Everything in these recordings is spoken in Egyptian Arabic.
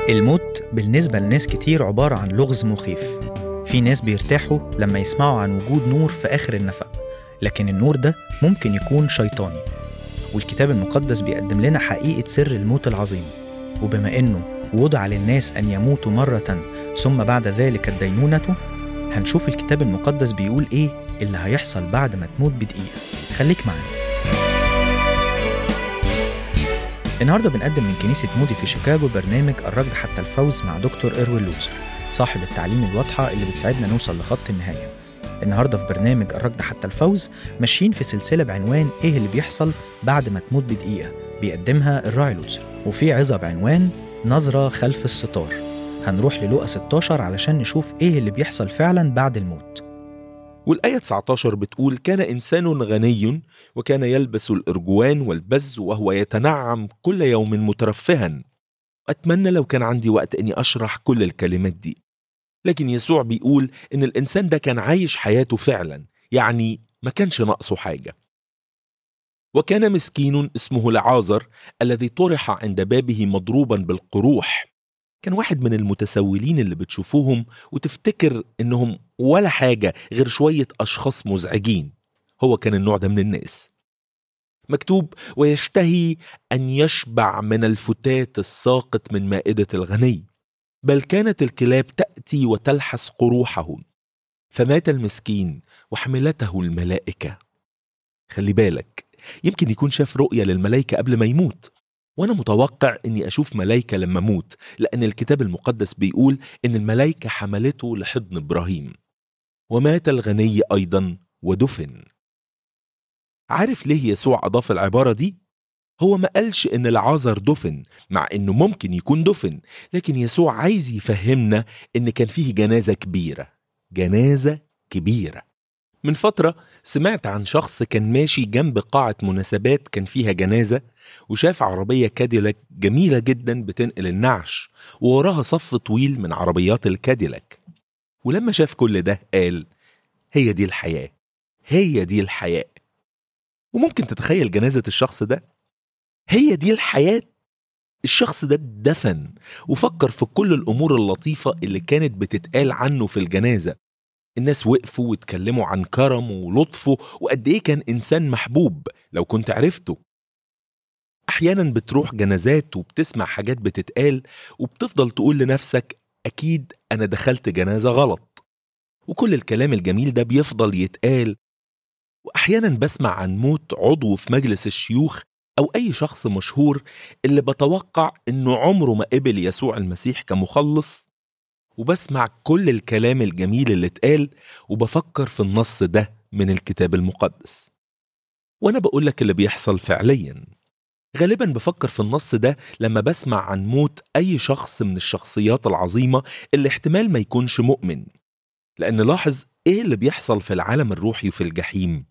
الموت بالنسبة لناس كتير عبارة عن لغز مخيف في ناس بيرتاحوا لما يسمعوا عن وجود نور في آخر النفق لكن النور ده ممكن يكون شيطاني والكتاب المقدس بيقدم لنا حقيقة سر الموت العظيم وبما إنه وضع للناس أن يموتوا مرة ثم بعد ذلك الدينونة هنشوف الكتاب المقدس بيقول إيه اللي هيحصل بعد ما تموت بدقيقة خليك معانا النهارده بنقدم من كنيسة مودي في شيكاغو برنامج الركض حتى الفوز مع دكتور إروين لوتسر صاحب التعليم الواضحة اللي بتساعدنا نوصل لخط النهاية النهارده في برنامج الركض حتى الفوز ماشيين في سلسلة بعنوان إيه اللي بيحصل بعد ما تموت بدقيقة بيقدمها الراعي لوتسر وفي عظة بعنوان نظرة خلف الستار هنروح للوقا 16 علشان نشوف إيه اللي بيحصل فعلا بعد الموت والآية 19 بتقول كان إنسان غني وكان يلبس الإرجوان والبز وهو يتنعم كل يوم مترفها أتمنى لو كان عندي وقت إني أشرح كل الكلمات دي لكن يسوع بيقول إن الإنسان ده كان عايش حياته فعلا يعني ما كانش ناقصه حاجة وكان مسكين اسمه لعازر الذي طرح عند بابه مضروبا بالقروح كان واحد من المتسولين اللي بتشوفوهم وتفتكر انهم ولا حاجه غير شويه اشخاص مزعجين هو كان النوع ده من الناس مكتوب ويشتهي ان يشبع من الفتات الساقط من مائده الغني بل كانت الكلاب تاتي وتلحس قروحه فمات المسكين وحملته الملائكه خلي بالك يمكن يكون شاف رؤيه للملائكه قبل ما يموت وانا متوقع اني اشوف ملايكه لما اموت لان الكتاب المقدس بيقول ان الملايكه حملته لحضن ابراهيم ومات الغني ايضا ودفن عارف ليه يسوع اضاف العباره دي هو ما قالش ان العازر دفن مع انه ممكن يكون دفن لكن يسوع عايز يفهمنا ان كان فيه جنازه كبيره جنازه كبيره من فترة سمعت عن شخص كان ماشي جنب قاعة مناسبات كان فيها جنازة وشاف عربية كاديلاك جميلة جدا بتنقل النعش ووراها صف طويل من عربيات الكاديلاك ولما شاف كل ده قال هي دي الحياة هي دي الحياة وممكن تتخيل جنازة الشخص ده هي دي الحياة الشخص ده دفن وفكر في كل الأمور اللطيفة اللي كانت بتتقال عنه في الجنازة الناس وقفوا واتكلموا عن كرمه ولطفه وقد ايه كان انسان محبوب لو كنت عرفته احيانا بتروح جنازات وبتسمع حاجات بتتقال وبتفضل تقول لنفسك اكيد انا دخلت جنازه غلط وكل الكلام الجميل ده بيفضل يتقال واحيانا بسمع عن موت عضو في مجلس الشيوخ او اي شخص مشهور اللي بتوقع انه عمره ما قبل يسوع المسيح كمخلص وبسمع كل الكلام الجميل اللي اتقال وبفكر في النص ده من الكتاب المقدس وانا بقول لك اللي بيحصل فعليا غالبا بفكر في النص ده لما بسمع عن موت اي شخص من الشخصيات العظيمه اللي احتمال ما يكونش مؤمن لان لاحظ ايه اللي بيحصل في العالم الروحي في الجحيم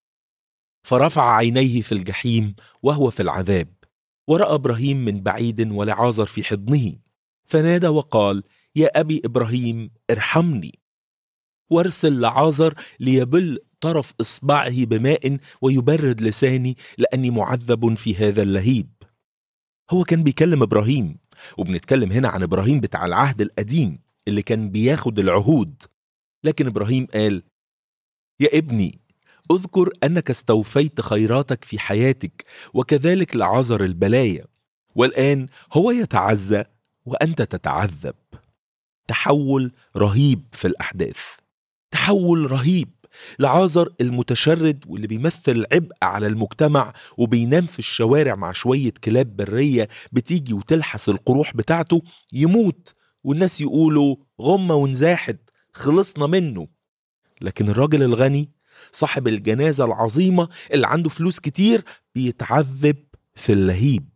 فرفع عينيه في الجحيم وهو في العذاب وراى ابراهيم من بعيد ولعازر في حضنه فنادى وقال يا أبي إبراهيم ارحمني وارسل لعازر ليبل طرف إصبعه بماء ويبرد لساني لأني معذب في هذا اللهيب هو كان بيكلم إبراهيم وبنتكلم هنا عن إبراهيم بتاع العهد القديم اللي كان بياخد العهود لكن إبراهيم قال يا ابني اذكر أنك استوفيت خيراتك في حياتك وكذلك لعازر البلايا والآن هو يتعزى وأنت تتعذب تحول رهيب في الأحداث تحول رهيب لعازر المتشرد واللي بيمثل عبء على المجتمع وبينام في الشوارع مع شوية كلاب برية بتيجي وتلحس القروح بتاعته يموت والناس يقولوا غمة ونزاحت خلصنا منه لكن الراجل الغني صاحب الجنازة العظيمة اللي عنده فلوس كتير بيتعذب في اللهيب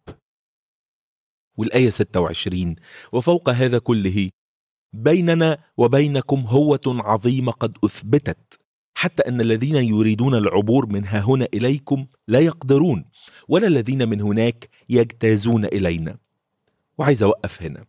والآية 26 وفوق هذا كله بيننا وبينكم هوة عظيمة قد أثبتت حتى أن الذين يريدون العبور من ها هنا إليكم لا يقدرون ولا الذين من هناك يجتازون إلينا وعايز أوقف هنا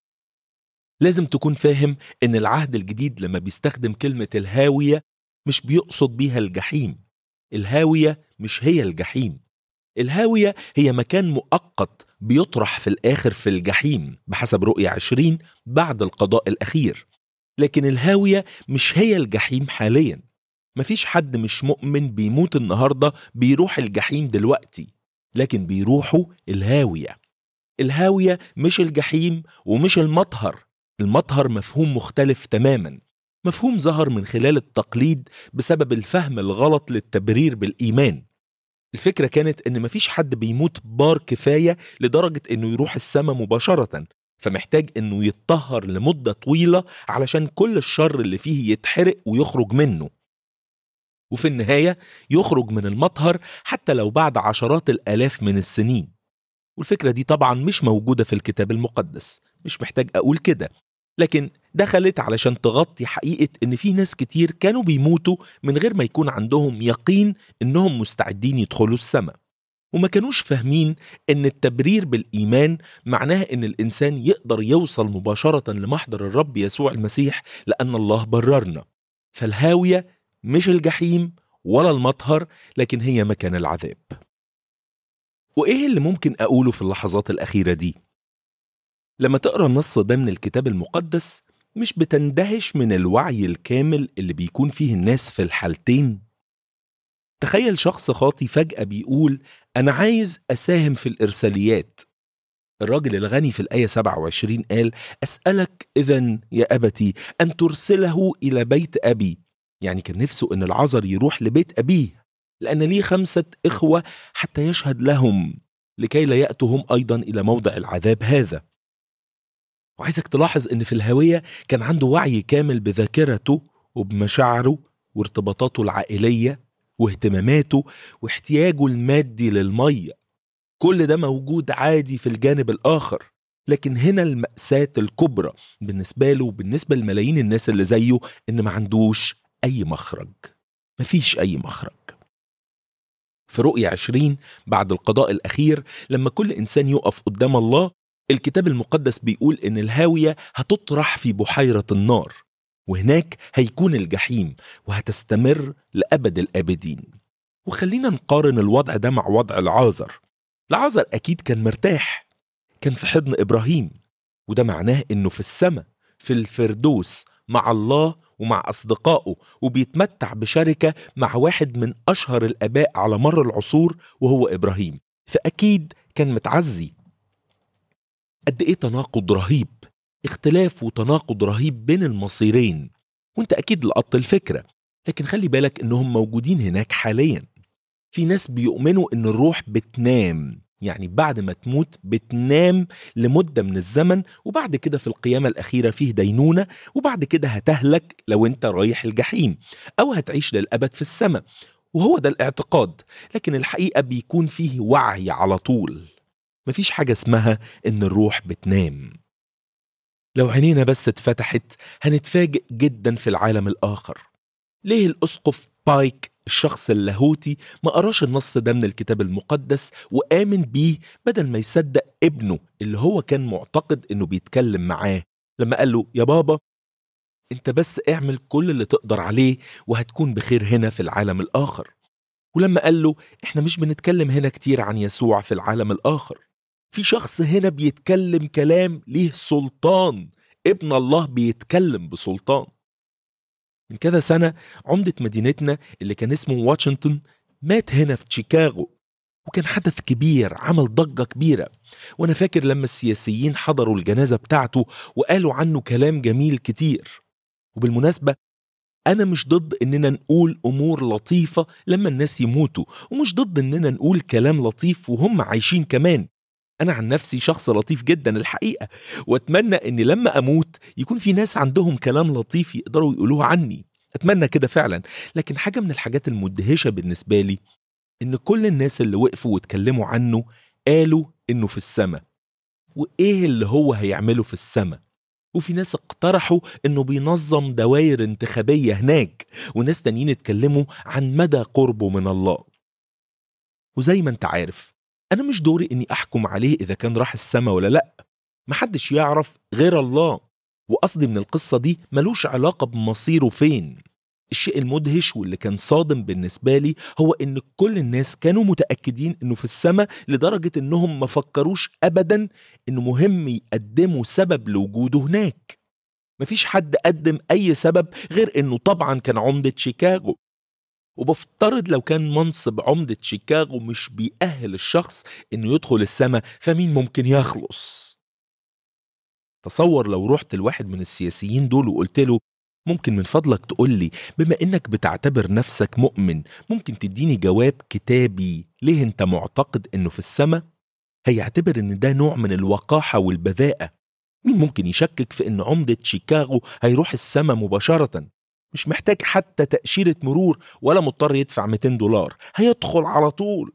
لازم تكون فاهم أن العهد الجديد لما بيستخدم كلمة الهاوية مش بيقصد بيها الجحيم الهاوية مش هي الجحيم الهاوية هي مكان مؤقت بيطرح في الآخر في الجحيم بحسب رؤية عشرين بعد القضاء الأخير لكن الهاوية مش هي الجحيم حاليا مفيش حد مش مؤمن بيموت النهاردة بيروح الجحيم دلوقتي لكن بيروحوا الهاوية الهاوية مش الجحيم ومش المطهر المطهر مفهوم مختلف تماما مفهوم ظهر من خلال التقليد بسبب الفهم الغلط للتبرير بالإيمان الفكرة كانت إن مفيش حد بيموت بار كفاية لدرجة إنه يروح السماء مباشرة فمحتاج إنه يتطهر لمدة طويلة علشان كل الشر اللي فيه يتحرق ويخرج منه وفي النهاية يخرج من المطهر حتى لو بعد عشرات الآلاف من السنين والفكرة دي طبعا مش موجودة في الكتاب المقدس مش محتاج أقول كده لكن دخلت علشان تغطي حقيقة إن في ناس كتير كانوا بيموتوا من غير ما يكون عندهم يقين إنهم مستعدين يدخلوا السماء وما كانوش فاهمين إن التبرير بالإيمان معناه إن الإنسان يقدر يوصل مباشرة لمحضر الرب يسوع المسيح لأن الله بررنا فالهاوية مش الجحيم ولا المطهر لكن هي مكان العذاب وإيه اللي ممكن أقوله في اللحظات الأخيرة دي؟ لما تقرا النص ده من الكتاب المقدس مش بتندهش من الوعي الكامل اللي بيكون فيه الناس في الحالتين تخيل شخص خاطي فجأة بيقول أنا عايز أساهم في الإرساليات الراجل الغني في الآية 27 قال أسألك إذا يا أبتي أن ترسله إلى بيت أبي يعني كان نفسه أن العذر يروح لبيت أبيه لأن ليه خمسة إخوة حتى يشهد لهم لكي لا يأتوا هم أيضا إلى موضع العذاب هذا وعايزك تلاحظ ان في الهوية كان عنده وعي كامل بذاكرته وبمشاعره وارتباطاته العائلية واهتماماته واحتياجه المادي للمية كل ده موجود عادي في الجانب الآخر لكن هنا المأساة الكبرى بالنسبة له وبالنسبة لملايين الناس اللي زيه إن ما عندوش أي مخرج مفيش أي مخرج في رؤية عشرين بعد القضاء الأخير لما كل إنسان يقف قدام الله الكتاب المقدس بيقول إن الهاوية هتطرح في بحيرة النار وهناك هيكون الجحيم وهتستمر لأبد الآبدين وخلينا نقارن الوضع ده مع وضع العازر العازر أكيد كان مرتاح كان في حضن إبراهيم وده معناه إنه في السماء في الفردوس مع الله ومع أصدقائه وبيتمتع بشركة مع واحد من أشهر الآباء على مر العصور وهو إبراهيم فأكيد كان متعزي قد ايه تناقض رهيب اختلاف وتناقض رهيب بين المصيرين وانت اكيد لقطت الفكره لكن خلي بالك انهم موجودين هناك حاليا في ناس بيؤمنوا ان الروح بتنام يعني بعد ما تموت بتنام لمدة من الزمن وبعد كده في القيامة الأخيرة فيه دينونة وبعد كده هتهلك لو انت رايح الجحيم أو هتعيش للأبد في السماء وهو ده الاعتقاد لكن الحقيقة بيكون فيه وعي على طول مفيش حاجة اسمها إن الروح بتنام لو عينينا بس اتفتحت هنتفاجئ جدا في العالم الآخر ليه الأسقف بايك الشخص اللاهوتي ما قراش النص ده من الكتاب المقدس وآمن بيه بدل ما يصدق ابنه اللي هو كان معتقد إنه بيتكلم معاه لما قال له يا بابا انت بس اعمل كل اللي تقدر عليه وهتكون بخير هنا في العالم الآخر ولما قال له احنا مش بنتكلم هنا كتير عن يسوع في العالم الآخر في شخص هنا بيتكلم كلام ليه سلطان ابن الله بيتكلم بسلطان من كذا سنة عمدة مدينتنا اللي كان اسمه واشنطن مات هنا في شيكاغو وكان حدث كبير عمل ضجة كبيرة وأنا فاكر لما السياسيين حضروا الجنازة بتاعته وقالوا عنه كلام جميل كتير وبالمناسبة أنا مش ضد إننا نقول أمور لطيفة لما الناس يموتوا ومش ضد إننا نقول كلام لطيف وهم عايشين كمان أنا عن نفسي شخص لطيف جدا الحقيقة وأتمنى إن لما أموت يكون في ناس عندهم كلام لطيف يقدروا يقولوه عني أتمنى كده فعلا لكن حاجة من الحاجات المدهشة بالنسبة لي إن كل الناس اللي وقفوا واتكلموا عنه قالوا إنه في السماء وإيه اللي هو هيعمله في السماء وفي ناس اقترحوا انه بينظم دوائر انتخابية هناك وناس تانيين اتكلموا عن مدى قربه من الله وزي ما انت عارف انا مش دوري اني احكم عليه اذا كان راح السما ولا لا محدش يعرف غير الله وقصدي من القصة دي ملوش علاقة بمصيره فين الشيء المدهش واللي كان صادم بالنسبة لي هو إن كل الناس كانوا متأكدين إنه في السماء لدرجة إنهم ما فكروش أبدا إنه مهم يقدموا سبب لوجوده هناك مفيش حد قدم أي سبب غير إنه طبعا كان عمدة شيكاغو وبفترض لو كان منصب عمدة شيكاغو مش بيأهل الشخص إنه يدخل السماء فمين ممكن يخلص تصور لو رحت لواحد من السياسيين دول وقلت له ممكن من فضلك تقول لي بما انك بتعتبر نفسك مؤمن ممكن تديني جواب كتابي ليه انت معتقد انه في السماء هيعتبر ان ده نوع من الوقاحة والبذاءة مين ممكن يشكك في ان عمدة شيكاغو هيروح السماء مباشرة مش محتاج حتى تأشيرة مرور ولا مضطر يدفع 200 دولار هيدخل على طول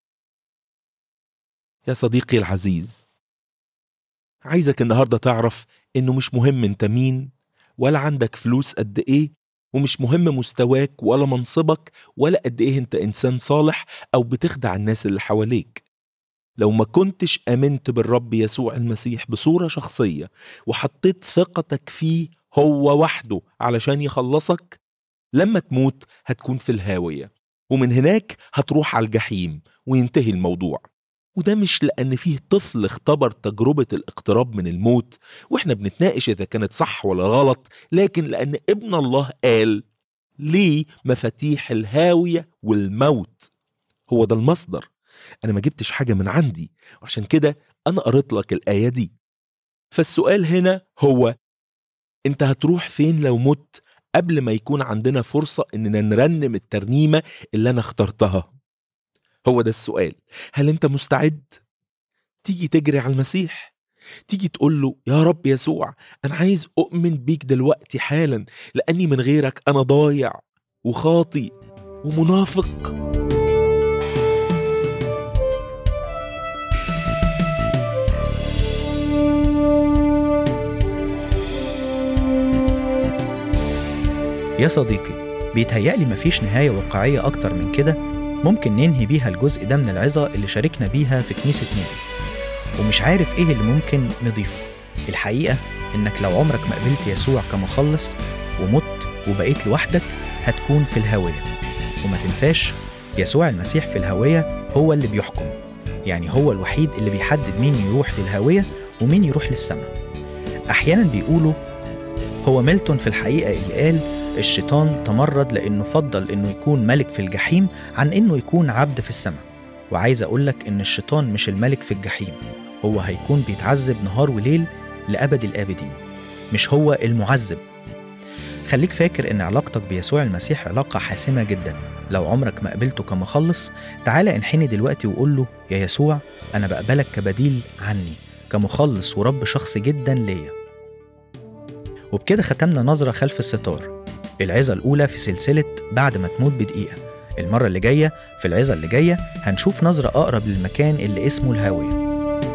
يا صديقي العزيز عايزك النهاردة تعرف إنه مش مهم أنت مين ولا عندك فلوس قد إيه ومش مهم مستواك ولا منصبك ولا قد إيه أنت إنسان صالح أو بتخدع الناس اللي حواليك لو ما كنتش آمنت بالرب يسوع المسيح بصورة شخصية وحطيت ثقتك فيه هو وحده علشان يخلصك لما تموت هتكون في الهاوية ومن هناك هتروح على الجحيم وينتهي الموضوع وده مش لأن فيه طفل اختبر تجربة الاقتراب من الموت واحنا بنتناقش إذا كانت صح ولا غلط لكن لأن ابن الله قال ليه مفاتيح الهاوية والموت هو ده المصدر أنا ما جبتش حاجة من عندي وعشان كده أنا قريت لك الآية دي فالسؤال هنا هو أنت هتروح فين لو مت قبل ما يكون عندنا فرصة إننا نرنم الترنيمة اللي أنا اخترتها هو ده السؤال هل أنت مستعد؟ تيجي تجري على المسيح تيجي تقول له يا رب يسوع أنا عايز أؤمن بيك دلوقتي حالا لأني من غيرك أنا ضايع وخاطي ومنافق يا صديقي بيتهيألي مفيش نهاية واقعية أكتر من كده ممكن ننهي بيها الجزء ده من العظة اللي شاركنا بيها في كنيسة نيلي ومش عارف إيه اللي ممكن نضيفه الحقيقة إنك لو عمرك ما قبلت يسوع كمخلص ومت وبقيت لوحدك هتكون في الهاوية وما تنساش يسوع المسيح في الهاوية هو اللي بيحكم يعني هو الوحيد اللي بيحدد مين يروح للهاوية ومين يروح للسماء أحيانا بيقولوا هو ميلتون في الحقيقة اللي قال الشيطان تمرد لأنه فضل إنه يكون ملك في الجحيم عن إنه يكون عبد في السماء وعايز أقولك إن الشيطان مش الملك في الجحيم هو هيكون بيتعذب نهار وليل لأبد الآبدين مش هو المعذب خليك فاكر إن علاقتك بيسوع المسيح علاقة حاسمة جدا لو عمرك ما قبلته كمخلص تعالى انحني دلوقتي وقول له يا يسوع أنا بقبلك كبديل عني كمخلص ورب شخصي جدا ليا وبكده ختمنا نظرة خلف الستار العظة الأولى في سلسلة بعد ما تموت بدقيقة المرة اللي جاية في العظة اللي جاية هنشوف نظرة أقرب للمكان اللي اسمه الهاوية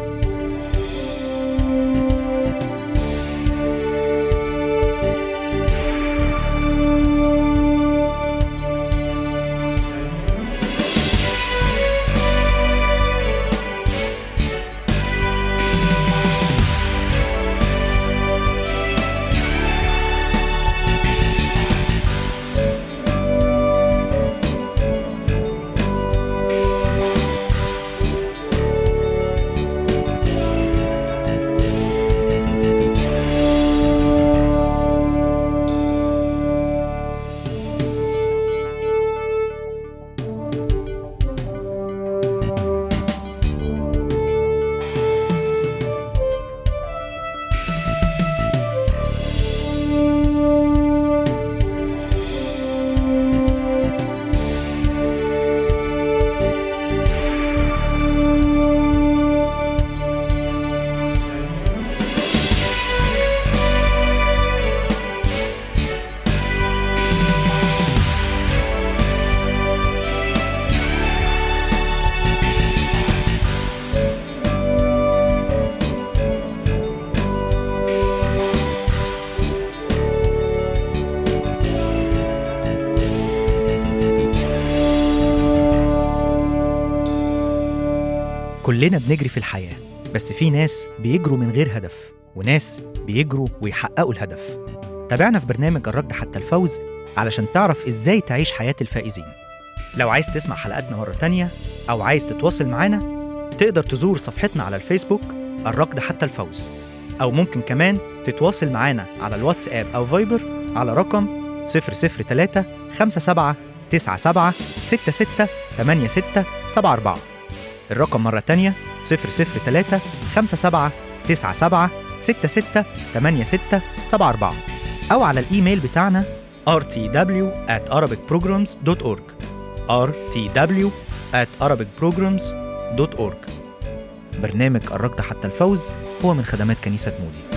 كلنا بنجري في الحياة بس في ناس بيجروا من غير هدف وناس بيجروا ويحققوا الهدف تابعنا في برنامج الركض حتى الفوز علشان تعرف إزاي تعيش حياة الفائزين لو عايز تسمع حلقاتنا مرة تانية أو عايز تتواصل معانا تقدر تزور صفحتنا على الفيسبوك الركض حتى الفوز أو ممكن كمان تتواصل معانا على الواتساب أو فايبر على رقم 003 57 97 66 86 74 الرقم مرة تانية 003 57 97 66 86 74 أو على الإيميل بتاعنا rtw at arabicprograms.org rtw at arabicprograms.org برنامج الركض حتى الفوز هو من خدمات كنيسة مودي